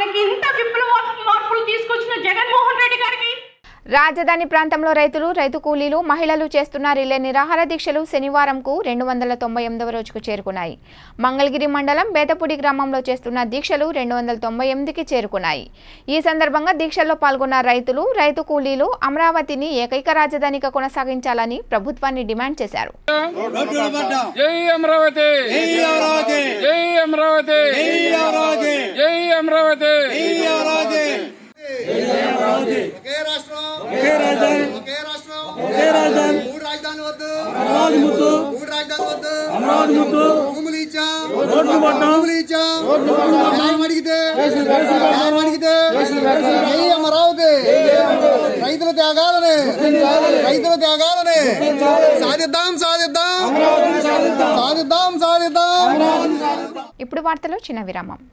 ఇంత విప్లవాత్మక మార్పులు తీసుకొచ్చిన జగన్మోహన్ రెడ్డి గారికి రాజధాని ప్రాంతంలో రైతులు రైతు కూలీలు మహిళలు చేస్తున్న రిలే నిరాహార దీక్షలు శనివారంకు రెండు వందల తొంభై ఎనిమిదవ రోజుకు చేరుకున్నాయి మంగళగిరి మండలం బేతపూడి గ్రామంలో చేస్తున్న దీక్షలు రెండు వందల తొంభై ఎనిమిదికి చేరుకున్నాయి ఈ సందర్భంగా దీక్షల్లో పాల్గొన్న రైతులు రైతు కూలీలు అమరావతిని ఏకైక రాజధానిగా కొనసాగించాలని ప్రభుత్వాన్ని డిమాండ్ చేశారు జై అమరావతి జై అమరావతి జై అమరావతి జై అమరావతి ఒకే రాష్ట్రం ఒకే రాజధాని ఒకే రాష్ట్రం ఒకే రాజధాని మూడు రాజధానులు వద్దు అమరావతి ముద్దు మూడు రాజధానులు వద్దు అమరావతి ముద్దు భూములు ఇచ్చాం రోడ్లు భూములు ఇచ్చాం న్యాయం అడిగితే న్యాయం అడిగితే జై అమరావతి రైతుల త్యాగాలని రైతుల త్యాగాలని సాధిద్దాం సాధిద్దాం సాధిద్దాం సాధిద్దాం ఇప్పుడు వార్తలో చిన్న విరామం